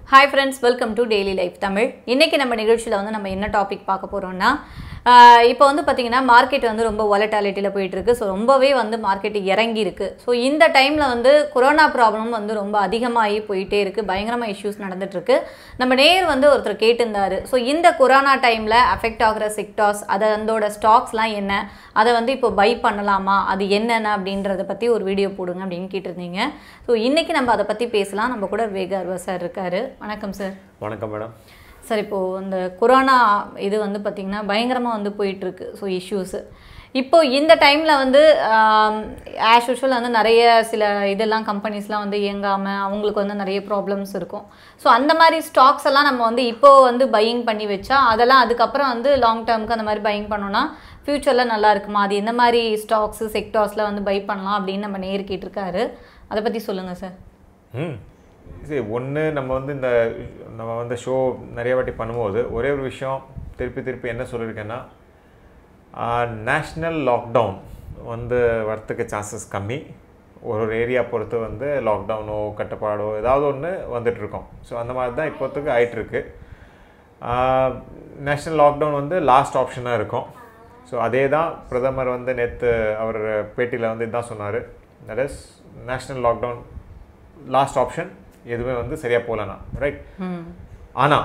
hi friends welcome to daily life Tamil இன்றைக்கி நம்ம நிகழ்ச்சியில் வந்து நம்ம என்ன டாபிக் பார்க்க போகிறோம்னா ஆஹ் இப்போ வந்து பார்த்திங்கன்னா மார்க்கெட் வந்து ரொம்ப ஒலட்டாலிட்டியில் போயிட்டுருக்கு ஸோ ரொம்பவே வந்து மார்க்கெட் இறங்கி இருக்கு ஸோ இந்த டைமில் வந்து கொரோனா ப்ராப்ளம் வந்து ரொம்ப அதிகமாகி போயிட்டே இருக்குது பயங்கரமாக இஷ்யூஸ் நடந்துட்டுருக்கு நம்ம நேர் வந்து ஒருத்தர் கேட்டிருந்தாரு ஸோ இந்த கொரோனா டைமில் அஃபெக்ட் ஆகிற செக்டார்ஸ் அதை அதோட ஸ்டாக்ஸ்லாம் என்ன அதை வந்து இப்போ பை பண்ணலாமா அது என்னென்ன அப்படின்றத பற்றி ஒரு வீடியோ போடுங்க அப்படின்னு கேட்டிருந்தீங்க ஸோ இன்றைக்கி நம்ம அதை பற்றி பேசலாம் நம்ம கூட வேக அருவா சார் இருக்காரு வணக்கம் சார் வணக்கம் மேடம் சார் இப்போது இந்த கொரோனா இது வந்து பார்த்திங்கன்னா பயங்கரமாக வந்து போயிட்டுருக்கு ஸோ இஷ்யூஸு இப்போ இந்த டைமில் வந்து ஆஸ் யூஷுவல் வந்து நிறைய சில இதெல்லாம் கம்பெனிஸ்லாம் வந்து இயங்காமல் அவங்களுக்கு வந்து நிறைய ப்ராப்ளம்ஸ் இருக்கும் ஸோ அந்த மாதிரி ஸ்டாக்ஸ் எல்லாம் நம்ம வந்து இப்போ வந்து பையிங் பண்ணி வச்சா அதெல்லாம் அதுக்கப்புறம் வந்து லாங் டேர்முக்கு அந்த மாதிரி பையிங் பண்ணோன்னா ஃப்யூச்சரில் நல்லா இருக்குமா அது எந்த மாதிரி ஸ்டாக்ஸு செக்டார்ஸில் வந்து பை பண்ணலாம் அப்படின்னு நம்ம நேர் கேட்டிருக்காரு அதை பற்றி சொல்லுங்கள் சார் ம் சரி ஒன்று நம்ம வந்து இந்த நம்ம வந்து ஷோ நிறைய வாட்டி பண்ணும்போது ஒரே ஒரு விஷயம் திருப்பி திருப்பி என்ன சொல்லியிருக்கேன்னா நேஷ்னல் லாக்டவுன் வந்து வரத்துக்கு சான்சஸ் கம்மி ஒரு ஒரு ஏரியா பொறுத்து வந்து லாக்டவுனோ கட்டுப்பாடோ ஏதாவது ஒன்று வந்துட்டுருக்கோம் ஸோ அந்த மாதிரி தான் இப்போத்துக்கு ஆயிட்டுருக்கு நேஷ்னல் லாக்டவுன் வந்து லாஸ்ட் ஆப்ஷனாக இருக்கும் ஸோ அதே தான் பிரதமர் வந்து நேற்று அவர் பேட்டியில் வந்து இதான் சொன்னார் that is national lockdown last option எதுவுமே வந்து சரியாக போகலண்ணா ரைட் ஆனால்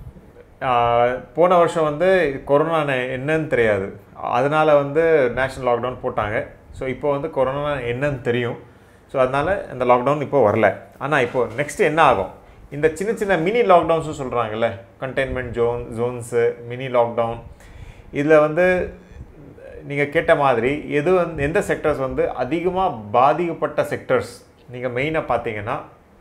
போன வருஷம் வந்து கொரோனா என்னன்னு தெரியாது அதனால் வந்து நேஷ்னல் லாக்டவுன் போட்டாங்க ஸோ இப்போ வந்து கொரோனா என்னன்னு தெரியும் ஸோ அதனால் இந்த லாக்டவுன் இப்போ வரல ஆனால் இப்போ நெக்ஸ்ட் என்ன ஆகும் இந்த சின்ன சின்ன மினி லாக்டவுன்ஸும் சொல்கிறாங்கல்ல containment zone zones mini lockdown இதில் வந்து நீங்கள் கேட்ட மாதிரி எது வந்து எந்த செக்டர்ஸ் வந்து அதிகமாக பாதிக்கப்பட்ட செக்டர்ஸ் நீங்கள் மெயினாக பார்த்தீங்கன்னா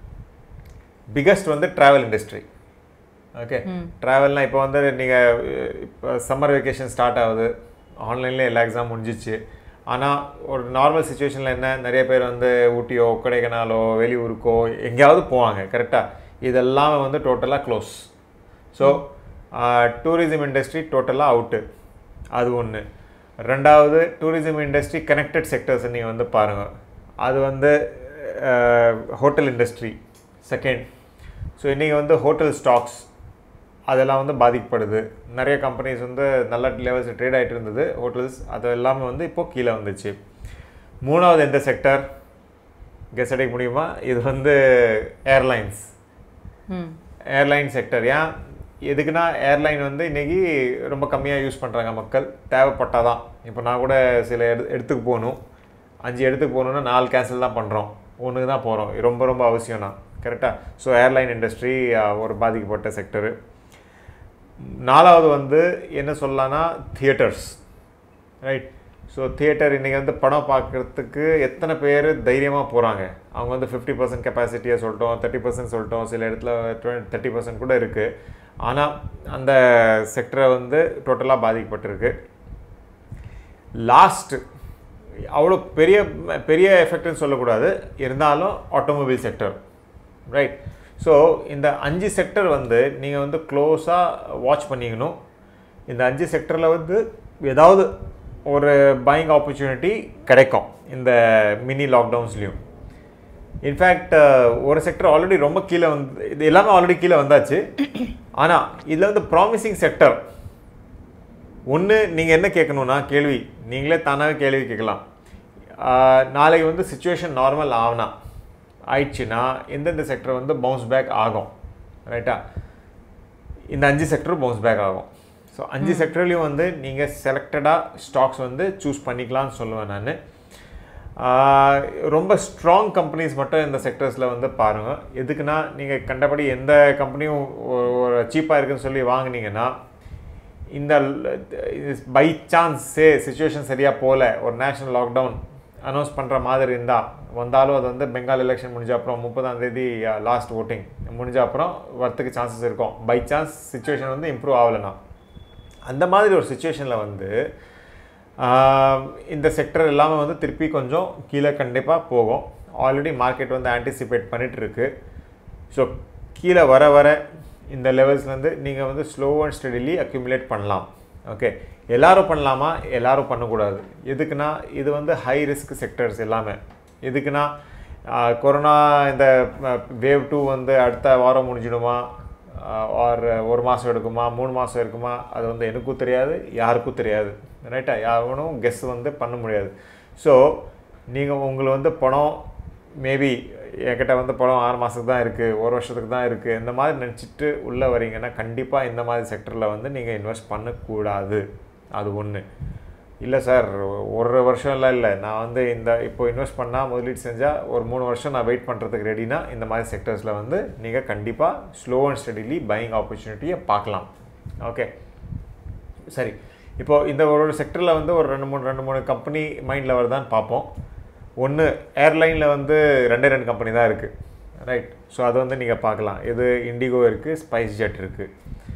பிகஸ்ட் வந்து ட்ராவல் இண்டஸ்ட்ரி ஓகே ட்ராவல்னால் இப்போ வந்து நீங்கள் இப்போ சம்மர் வெக்கேஷன் ஸ்டார்ட் ஆகுது ஆன்லைனில் எல்லா எக்ஸாம் முடிஞ்சிச்சு ஆனால் ஒரு நார்மல் சுச்சுவேஷனில் என்ன நிறைய பேர் வந்து ஊட்டியோ கொடைக்கானலோ வெளியூருக்கோ எங்கேயாவது போவாங்க கரெக்டாக இதெல்லாம் வந்து டோட்டலாக க்ளோஸ் ஸோ டூரிசம் இண்டஸ்ட்ரி டோட்டலாக அவுட்டு அது ஒன்று ரெண்டாவது டூரிசம் இண்டஸ்ட்ரி கனெக்டட் செக்டர்ஸ் நீங்கள் வந்து பாருங்கள் அது வந்து ஹோட்டல் இண்டஸ்ட்ரி செகண்ட் ஸோ இன்றைக்கி வந்து ஹோட்டல் ஸ்டாக்ஸ் அதெல்லாம் வந்து பாதிக்கப்படுது நிறைய கம்பெனிஸ் வந்து நல்ல லெவல்ஸ் ட்ரேட் ஆகிட்டு இருந்தது ஹோட்டல்ஸ் அது எல்லாமே வந்து இப்போது கீழே வந்துச்சு மூணாவது எந்த செக்டர் கெஸ் அடிக்க முடியுமா இது வந்து ஏர்லைன்ஸ் ஏர்லைன் செக்டர் ஏன் எதுக்குன்னா ஏர்லைன் வந்து இன்றைக்கி ரொம்ப கம்மியாக யூஸ் பண்ணுறாங்க மக்கள் தேவைப்பட்டால் தான் இப்போ நான் கூட சில எடு இடத்துக்கு போகணும் அஞ்சு இடத்துக்கு போகணுன்னா நாலு கேன்சல் தான் பண்ணுறோம் ஒன்று தான் போகிறோம் ரொம்ப ரொம்ப அவசியம் தான் கரெக்டாக ஸோ ஏர்லைன் இண்டஸ்ட்ரி ஒரு பாதிக்கப்பட்ட செக்டரு நாலாவது வந்து என்ன சொல்லலான்னா தியேட்டர்ஸ் ரைட் ஸோ தியேட்டர் இன்றைக்கி வந்து படம் பார்க்குறதுக்கு எத்தனை பேர் தைரியமாக போகிறாங்க அவங்க வந்து ஃபிஃப்டி பர்சன்ட் கெப்பாசிட்டியை சொல்லிட்டோம் தேர்ட்டி பர்சன்ட் சொல்லிட்டோம் சில இடத்துல டுவெண்ட் தேர்ட்டி பர்சன்ட் கூட இருக்குது ஆனால் அந்த செக்டரை வந்து டோட்டலாக பாதிக்கப்பட்டிருக்கு லாஸ்ட்டு அவ்வளோ பெரிய பெரிய எஃபெக்ட்னு சொல்லக்கூடாது இருந்தாலும் ஆட்டோமொபைல் செக்டர் ரைட் ஸோ இந்த அஞ்சு செக்டர் வந்து நீங்கள் வந்து க்ளோஸாக வாட்ச் பண்ணிக்கணும் இந்த அஞ்சு செக்டரில் வந்து ஏதாவது ஒரு பையிங் ஆப்பர்ச்சுனிட்டி கிடைக்கும் இந்த மினி லாக்டவுன்ஸ்லேயும் இன்ஃபேக்ட் ஒரு செக்டர் ஆல்ரெடி ரொம்ப கீழே வந்து இது எல்லாமே ஆல்ரெடி கீழே வந்தாச்சு ஆனால் இதில் வந்து ப்ராமிசிங் செக்டர் ஒன்று நீங்கள் என்ன கேட்கணுன்னா கேள்வி நீங்களே தானாகவே கேள்வி கேட்கலாம் நாளைக்கு வந்து சுச்சுவேஷன் நார்மல் ஆகுனா ஆயிடுச்சுன்னா எந்தெந்த செக்டர் வந்து பவுன்ஸ் பேக் ஆகும் ரைட்டா இந்த அஞ்சு செக்டரும் பவுன்ஸ் பேக் ஆகும் ஸோ அஞ்சு செக்டர்லேயும் வந்து நீங்கள் செலக்டடாக ஸ்டாக்ஸ் வந்து சூஸ் பண்ணிக்கலாம்னு சொல்லுவேன் நான் ரொம்ப ஸ்ட்ராங் கம்பெனிஸ் மட்டும் இந்த செக்டர்ஸில் வந்து பாருங்கள் எதுக்குன்னா நீங்கள் கண்டபடி எந்த கம்பெனியும் ஒரு சீப்பாக இருக்குன்னு சொல்லி வாங்கினீங்கன்னா இந்த பை சான்ஸே சுச்சுவேஷன் சரியாக போகல ஒரு நேஷ்னல் லாக்டவுன் அனௌன்ஸ் பண்ணுற மாதிரி இருந்தால் வந்தாலும் அது வந்து பெங்கால் எலெக்ஷன் முடிஞ்ச அப்புறம் முப்பதாம் தேதி லாஸ்ட் ஓட்டிங் முடிஞ்ச அப்புறம் வரத்துக்கு சான்சஸ் இருக்கும் பை சான்ஸ் சுச்சுவேஷன் வந்து இம்ப்ரூவ் ஆகலைன்னா அந்த மாதிரி ஒரு சுச்சுவேஷனில் வந்து இந்த செக்டர் எல்லாமே வந்து திருப்பி கொஞ்சம் கீழே கண்டிப்பாக போகும் ஆல்ரெடி மார்க்கெட் வந்து ஆன்டிசிபேட் பண்ணிகிட்ருக்கு ஸோ கீழே வர வர இந்த லெவல்ஸ்லேருந்து நீங்கள் வந்து ஸ்லோ அண்ட் ஸ்டடிலி அக்யூமுலேட் பண்ணலாம் ஓகே எல்லாரும் பண்ணலாமா எல்லாரும் பண்ணக்கூடாது எதுக்குன்னா இது வந்து ஹை ரிஸ்க் செக்டர்ஸ் எல்லாமே எதுக்குன்னா கொரோனா இந்த வேவ் டூ வந்து அடுத்த வாரம் முடிஞ்சிடுமா ஆர் ஒரு மாதம் எடுக்குமா மூணு மாதம் இருக்குமா அது வந்து எனக்கும் தெரியாது யாருக்கும் தெரியாது ரைட்டா யாரும் கெஸ் வந்து பண்ண முடியாது ஸோ நீங்கள் உங்களை வந்து பணம் மேபி என்கிட்ட வந்து பணம் ஆறு மாதத்துக்கு தான் இருக்குது ஒரு வருஷத்துக்கு தான் இருக்குது இந்த மாதிரி நினச்சிட்டு உள்ளே வரீங்கன்னா கண்டிப்பாக இந்த மாதிரி செக்டரில் வந்து நீங்கள் இன்வெஸ்ட் பண்ணக்கூடாது அது ஒன்று இல்லை சார் ஒரு வருஷம்லாம் இல்லை நான் வந்து இந்த இப்போ இன்வெஸ்ட் பண்ணால் முதலீடு செஞ்சால் ஒரு மூணு வருஷம் நான் வெயிட் பண்ணுறதுக்கு ரெடினா இந்த மாதிரி செக்டர்ஸில் வந்து நீங்கள் கண்டிப்பாக ஸ்லோ அண்ட் ஸ்டடிலி பையிங் ஆப்பர்ச்சுனிட்டியை பார்க்கலாம் ஓகே சரி இப்போ இந்த ஒரு செக்டரில் வந்து ஒரு ரெண்டு மூணு ரெண்டு மூணு கம்பெனி மைண்டில் வருதான்னு பார்ப்போம் ஒன்று ஏர்லைனில் வந்து ரெண்டே ரெண்டு கம்பெனி தான் இருக்குது ரைட் ஸோ அது வந்து நீங்கள் பார்க்கலாம் இது இண்டிகோ இருக்குது ஸ்பைஸ் ஜெட் இருக்குது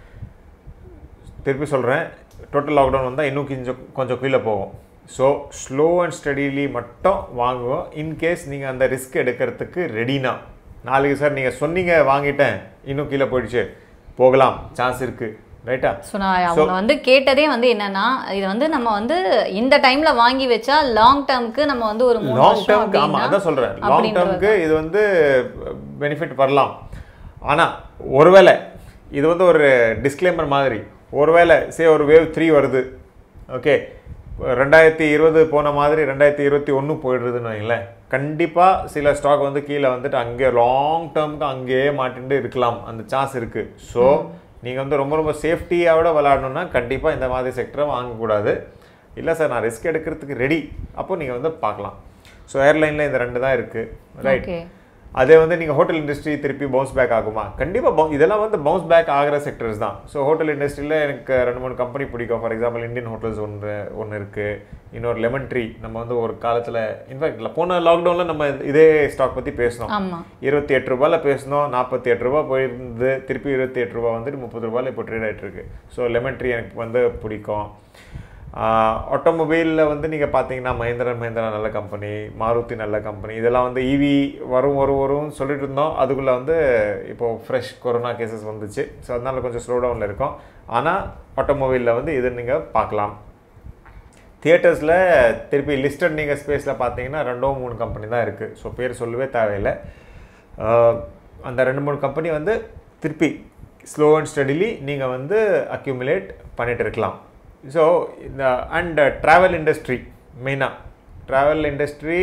திருப்பி சொல்கிறேன் டோட்டல் லாக்டவுன் வந்தால் இன்னும் கொஞ்சம் கொஞ்சம் கீழே போகும் ஸோ ஸ்லோ அண்ட் ஸ்டடிலி மட்டும் வாங்குவோம் இன்கேஸ் நீங்கள் அந்த ரிஸ்க் எடுக்கிறதுக்கு ரெடினா நாளைக்கு சார் நீங்கள் சொன்னீங்க வாங்கிட்டேன் இன்னும் கீழே போயிடுச்சு போகலாம் சான்ஸ் இருக்குது ரைட்டா ஸோ நான் அவங்க வந்து கேட்டதே வந்து என்னன்னா இது வந்து நம்ம வந்து இந்த டைம்ல வாங்கி வச்சா லாங் டேர்ம்க்கு நம்ம வந்து ஒரு மூணு லாங் வருஷம் டேர்ம்க்கு ஆமாம் அப்படின்னா அதான் சொல்கிறேன் லாங் அப்படின்றது டேர்ம்க்கு இது வந்து பெனிஃபிட் வரலாம் ஆனால் ஒருவேளை இது வந்து ஒரு டிஸ்க்ளைமர் மாதிரி ஒருவேளை சே ஒரு வேவ் த்ரீ வருது ஓகே ரெண்டாயிரத்தி இருபது போன மாதிரி ரெண்டாயிரத்தி இருபத்தி ஒன்று போயிடுறதுன்னு வைங்களேன் கண்டிப்பாக சில ஸ்டாக் வந்து கீழே வந்துட்டு அங்கே லாங் டேர்முக்கு அங்கேயே மாட்டிட்டு இருக்கலாம் அந்த சான்ஸ் இருக்குது ஸோ நீங்கள் வந்து ரொம்ப ரொம்ப சேஃப்டியோட விளாடணுன்னா கண்டிப்பாக இந்த மாதிரி செக்டரை வாங்கக்கூடாது இல்லை சார் நான் ரிஸ்க் எடுக்கிறதுக்கு ரெடி அப்போ நீங்கள் வந்து பார்க்கலாம் ஸோ ஏர்லைனில் இந்த ரெண்டு தான் இருக்குது ரைட் ஓகே அதே வந்து நீங்கள் ஹோட்டல் இண்டஸ்ட்ரி திருப்பி பவுன்ஸ் பேக் ஆகுமா கண்டிப்பாக இதெல்லாம் வந்து பவுன்ஸ் பேக் ஆகிற செக்டர்ஸ் தான் ஸோ ஹோட்டல் இண்டஸ்ட்ரியில் எனக்கு ரெண்டு மூணு கம்பெனி பிடிக்கும் ஃபார் எக்ஸாம்பிள் இந்தியன் ஹோட்டல்ஸ் ஒன்று ஒன்று இருக்குது இன்னொரு லெமன் ட்ரீ நம்ம வந்து ஒரு காலத்தில் இன்ஃபேக்ட் போன லாக்டவுனில் நம்ம இதே ஸ்டாக் பற்றி பேசினோம் ஆமா இருபத்தி எட்டு ரூபாயில் பேசினோம் நாற்பத்தி எட்டு ரூபா போயிருந்து திருப்பி இருபத்தி எட்டு ரூபா வந்துட்டு முப்பது ரூபாயில் இப்போ ட்ரேட் ஆகிட்டு இருக்கு ஸோ லெமன் ட்ரீ எனக்கு வந்து பிடிக்கும் ஆட்டோமொபைலில் வந்து நீங்கள் பார்த்தீங்கன்னா மஹேந்திரா மஹேந்திரா நல்ல கம்பெனி மாருதி நல்ல கம்பெனி இதெல்லாம் வந்து இவி வரும் வரும் வரும்னு சொல்லிட்டு இருந்தோம் அதுக்குள்ளே வந்து இப்போது ஃப்ரெஷ் கொரோனா கேசஸ் வந்துச்சு ஸோ அதனால கொஞ்சம் ஸ்லோ டவுனில் இருக்கும் ஆனால் ஆட்டோமொபைலில் வந்து இது நீங்கள் பார்க்கலாம் தியேட்டர்ஸில் திருப்பி லிஸ்டட் நீங்கள் ஸ்பேஸில் பார்த்தீங்கன்னா ரெண்டோ மூணு கம்பெனி தான் இருக்குது ஸோ பேர் சொல்லவே தேவையில்லை ஆஹ் அந்த ரெண்டு மூணு கம்பெனி வந்து திருப்பி ஸ்லோ அண்ட் ஸ்டடிலி நீங்கள் வந்து அக்யூமுலேட் பண்ணிட்டு இருக்கலாம் ஸோ இந்த அண்ட் ட்ராவல் இண்டஸ்ட்ரி மெயினாக ட்ராவல் இண்டஸ்ட்ரி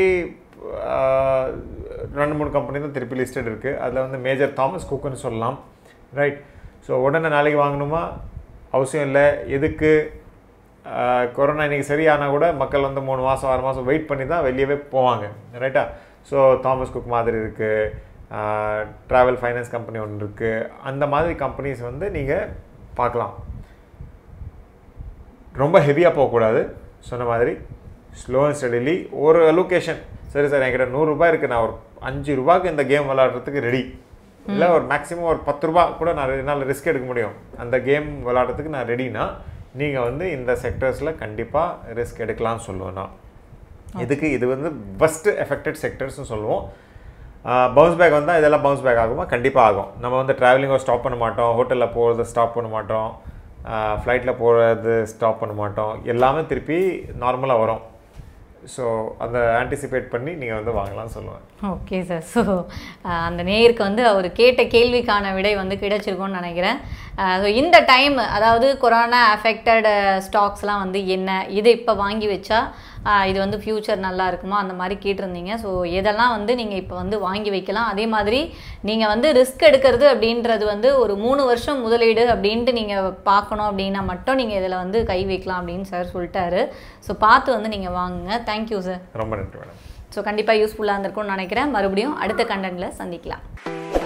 ரெண்டு மூணு கம்பெனி தான் திருப்பி லிஸ்டட் இருக்குது அதில் வந்து மேஜர் தாமஸ் குக்குன்னு சொல்லலாம் ரைட் ஸோ உடனே நாளைக்கு வாங்கணுமா அவசியம் இல்லை எதுக்கு ஆஹ் கொரோனா இன்னைக்கு சரியானா கூட மக்கள் வந்து மூணு மாதம் ஆறு மாதம் வெயிட் பண்ணி தான் வெளியவே போவாங்க ரைட்டா ஸோ தாமஸ் குக் மாதிரி இருக்குது ட்ராவல் ஃபைனான்ஸ் கம்பெனி ஒன்று இருக்குது அந்த மாதிரி கம்பெனிஸ் வந்து நீங்கள் பார்க்கலாம் ரொம்ப ஹெவியாக போகக்கூடாது சொன்ன மாதிரி ஸ்லோ அண்ட் ஸ்டடிலி ஒரு லொக்கேஷன் சரி சார் என்கிட்ட நூறுரூபா இருக்குது நான் ஒரு அஞ்சு ரூபாய்க்கு இந்த கேம் விளாட்றதுக்கு ரெடி இல்லை ஒரு மேக்ஸிமம் ஒரு பத்து ரூபா கூட நான் என்னால் ரிஸ்க் எடுக்க முடியும் அந்த கேம் விளாட்றதுக்கு நான் ரெடினா நீங்கள் வந்து இந்த செக்டர்ஸில் கண்டிப்பாக ரிஸ்க் எடுக்கலாம்னு சொல்லுவேன் நான் இதுக்கு இது வந்து பெஸ்ட் எஃபெக்டட் செக்டர்ஸ்னு சொல்லுவோம் பவுன்ஸ் பேக் வந்தால் இதெல்லாம் பவுன்ஸ் பேக் ஆகுமா கண்டிப்பாக ஆகும் நம்ம வந்து ட்ராவலிங்கோ ஸ்டாப் பண்ண மாட்டோம் ஹோட்டலில் போகிறது ஸ்டாப் பண்ண மாட்டோம் ஃப்ளைட்டில் போகிறது ஸ்டாப் பண்ண மாட்டோம் எல்லாமே திருப்பி நார்மலாக வரும் ஸோ அதை ஆன்டிசிபேட் பண்ணி நீங்கள் வந்து வாங்கலாம்னு சொல்லுவேன் ஓகே சார் ஸோ அந்த நேயருக்கு வந்து அவர் கேட்ட கேள்விக்கான விடை வந்து கிடைச்சிருக்கும்னு நினைக்கிறேன் ஸோ இந்த டைம் அதாவது கொரோனா அஃபெக்டட் ஸ்டாக்ஸ்லாம் வந்து என்ன இது இப்போ வாங்கி வச்சா ஆஹ் இது வந்து ஃப்யூச்சர் நல்லா இருக்குமா அந்த மாதிரி கேட்டிருந்தீங்க ஸோ இதெல்லாம் வந்து நீங்கள் இப்போ வந்து வாங்கி வைக்கலாம் அதே மாதிரி நீங்கள் வந்து ரிஸ்க் எடுக்கிறது அப்படின்றது வந்து ஒரு மூணு வருஷம் முதலீடு அப்படின்ட்டு நீங்கள் பார்க்கணும் அப்படின்னா மட்டும் நீங்கள் இதில் வந்து கை வைக்கலாம் அப்படின்னு சார் சொல்லிட்டாரு ஸோ பார்த்து வந்து நீங்கள் வாங்குங்க தேங்க்யூ சார் ரொம்ப நன்றி மேடம் ஸோ கண்டிப்பாக யூஸ்ஃபுல்லாக இருந்திருக்கும்னு நினைக்கிறேன் மறுபடியும் அடுத்த கண்டென்ட்டில் சந்திக்கலாம்